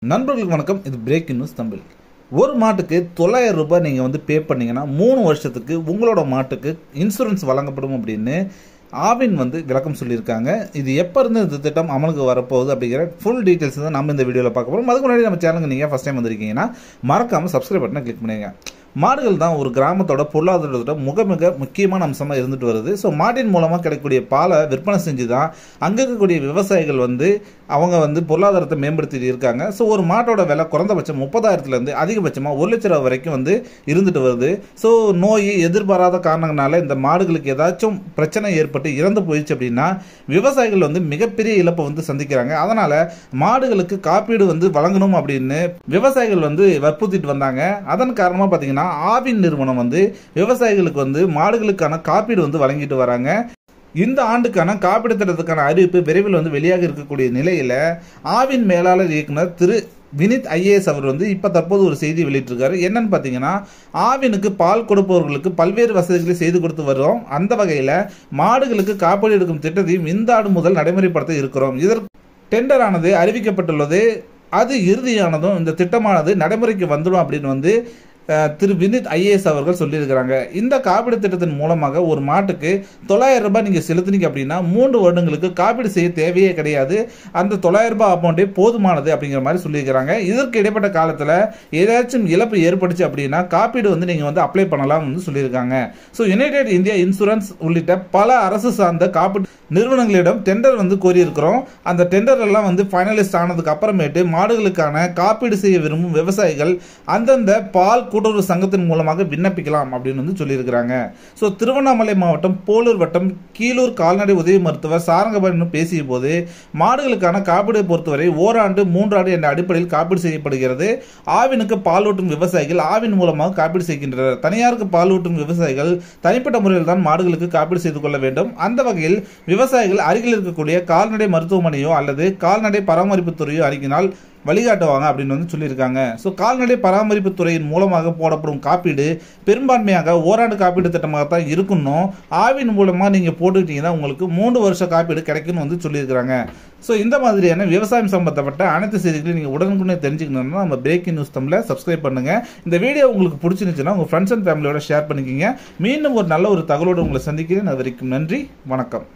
நண்பர்களுக்கு வணக்கம் இது பிரேக்கிங் நியூஸ் தமிழ் ஒரு மாட்டுக்கு தொள்ளாயிரம் ரூபாய் நீங்கள் வந்து பே பண்ணீங்கன்னா மூணு வருஷத்துக்கு உங்களோட மாட்டுக்கு இன்சூரன்ஸ் வழங்கப்படும் அப்படின்னு ஆவின் வந்து விளக்கம் சொல்லியிருக்காங்க இது எப்போ இருந்து இந்த திட்டம் அமலுக்கு வரப்போகுது அப்படிங்கிற ஃபுல் டீட்டெயில்ஸ் தான் நம்ம இந்த வீடியோவில் பார்க்க போகிறோம் அதுக்கு முன்னாடி நம்ம சேனலுக்கு நீங்கள் ஃபஸ்ட் டைம் வந்திருக்கீங்கன்னா மறக்காமல் சப்ஸ்கிரைப் பட்டனை கிளிக் பண்ணுங்க மாடுகள் தான் ஒரு கிராமத்தோட பொருளாதாரத்தோட மிக மிக முக்கியமான அம்சமாக இருந்துட்டு வருது ஸோ மாட்டின் மூலமாக கிடைக்கக்கூடிய பாலை விற்பனை செஞ்சு தான் அங்கே இருக்கக்கூடிய விவசாயிகள் வந்து அவங்க வந்து பொருளாதாரத்தை மேம்படுத்திட்டு இருக்காங்க ஸோ ஒரு மாட்டோட விலை குறைந்தபட்சம் முப்பதாயிரத்துலேருந்து அதிகபட்சமாக ஒரு லட்ச ரூபா வரைக்கும் வந்து இருந்துட்டு வருது ஸோ நோய் எதிர்பாராத காரணங்களால இந்த மாடுகளுக்கு ஏதாச்சும் பிரச்சனை ஏற்பட்டு இறந்து போயிடுச்சு அப்படின்னா விவசாயிகள் வந்து மிகப்பெரிய இழப்பை வந்து சந்திக்கிறாங்க அதனால மாடுகளுக்கு காப்பீடு வந்து வழங்கணும் அப்படின்னு விவசாயிகள் வந்து வற்புறுத்திட்டு வந்தாங்க அதன் காரணமாக பார்த்தீங்கன்னா ஆவின் நிறுவனம் வந்து விவசாயிகளுக்கு வந்து மாடுகளுக்கான காப்பீடு வந்து வழங்கிட்டு வராங்க இந்த ஆண்டுக்கான காப்பீடு திட்டத்துக்கான அறிவிப்பு விரைவில் வந்து வெளியாக இருக்கக்கூடிய நிலையில் ஆவின் மேலாளர் இயக்குனர் திரு வினித் ஐஏஎஸ் அவர் வந்து இப்போ தற்போது ஒரு செய்தி வெளியிட்டிருக்காரு என்னன்னு பார்த்தீங்கன்னா ஆவினுக்கு பால் கொடுப்பவர்களுக்கு பல்வேறு வசதிகளை செய்து கொடுத்து வரோம் அந்த வகையில் மாடுகளுக்கு காப்பீடு எடுக்கும் திட்டத்தையும் இந்த ஆண்டு முதல் நடைமுறைப்படுத்த இருக்கிறோம் இதற்கு டெண்டர் ஆனது அறிவிக்கப்பட்டுள்ளது அது இறுதியானதும் இந்த திட்டமானது நடைமுறைக்கு வந்துடும் அப்படின்னு வந்து அஹ், திரு வினித் ஐஏஎஸ் அவர்கள் சொல்லியிருக்கிறாங்க இந்த காப்பீடு திட்டத்தின் மூலமாக ஒரு மாட்டுக்கு தொள்ளாயிரம் ரூபாய் நீங்கள் செலுத்துனீங்க அப்படின்னா மூன்று வருடங்களுக்கு காப்பீடு செய்ய தேவையே கிடையாது அந்த தொள்ளாயிரம் ரூபாய் அமௌண்ட்டே போதுமானது அப்படிங்கிற மாதிரி சொல்லியிருக்கிறாங்க இதற்கு இடைப்பட்ட காலத்தில் ஏதாச்சும் இழப்பு ஏற்பட்டுச்சு அப்படின்னா காப்பீடு வந்து நீங்கள் வந்து அப்ளை பண்ணலாம் வந்து சொல்லியிருக்காங்க ஸோ யுனைடெட் இந்தியா இன்சூரன்ஸ் உள்ளிட்ட பல அரசு சார்ந்த காப்பீடு நிறுவனங்களிடம் டெண்டர் வந்து கோரியிருக்கிறோம் அந்த டெண்டர் எல்லாம் வந்து ஃபைனலிஸ்ட் ஆனதுக்கு அப்புறமேட்டு மாடுகளுக்கான காப்பீடு செய்ய விரும்பும் விவசாயிகள் அந்தந்த பால் கூட்டுறவு சங்கத்தின் மூலமாக விண்ணப்பிக்கலாம் அப்படின்னு வந்து சொல்லியிருக்கிறாங்க ஸோ திருவண்ணாமலை மாவட்டம் போலூர் வட்டம் கீழூர் கால்நடை உதவி மருத்துவர் சாரங்கபாணி பேசிய போது மாடுகளுக்கான காப்பீடு பொறுத்தவரை ஓராண்டு மூன்றாண்டு என்ற அடிப்படையில் காப்பீடு செய்யப்படுகிறது ஆவினுக்கு பாலூட்டும் விவசாயிகள் ஆவின் மூலமாக காப்பீடு செய்கின்றனர் தனியாருக்கு பாலூட்டும் விவசாயிகள் தனிப்பட்ட முறையில் தான் மாடுகளுக்கு காப்பீடு செய்து கொள்ள வேண்டும் அந்த வகையில் விவசாயிகள் அருகில் இருக்கக்கூடிய கால்நடை மருத்துவமனையோ அல்லது கால்நடை பராமரிப்பு துறையோ அணுகினால் வழிகாட்டுவாங்க அப்படின்னு வந்து சொல்லியிருக்காங்க ஸோ கால்நடை பராமரிப்பு துறையின் மூலமாக போடப்படும் காப்பீடு பெரும்பான்மையாக ஓராண்டு காப்பீடு திட்டமாக தான் இருக்கணும் ஆவின் மூலமாக நீங்கள் போட்டுக்கிட்டீங்கன்னா உங்களுக்கு மூன்று வருஷ காப்பீடு கிடைக்கும்னு வந்து சொல்லியிருக்கிறாங்க ஸோ இந்த மாதிரியான விவசாயம் சம்பந்தப்பட்ட அனைத்து செய்திகளையும் நீங்கள் உடனுக்குடனே தெரிஞ்சுக்கணும்னா நம்ம பிரேக்கிங் நியூஸ் தமிழில் சப்ஸ்கிரைப் பண்ணுங்க இந்த வீடியோ உங்களுக்கு பிடிச்சிருந்துச்சுன்னா உங்கள் ஃப்ரெண்ட்ஸ் அண்ட் ஃபேமிலியோட ஷேர் பண்ணிக்கிங்க மீண்டும் ஒரு நல்ல ஒரு தகவலோடு உங்களை சந்திக்கிறேன் அது வரைக்கும் நன்றி வணக்கம்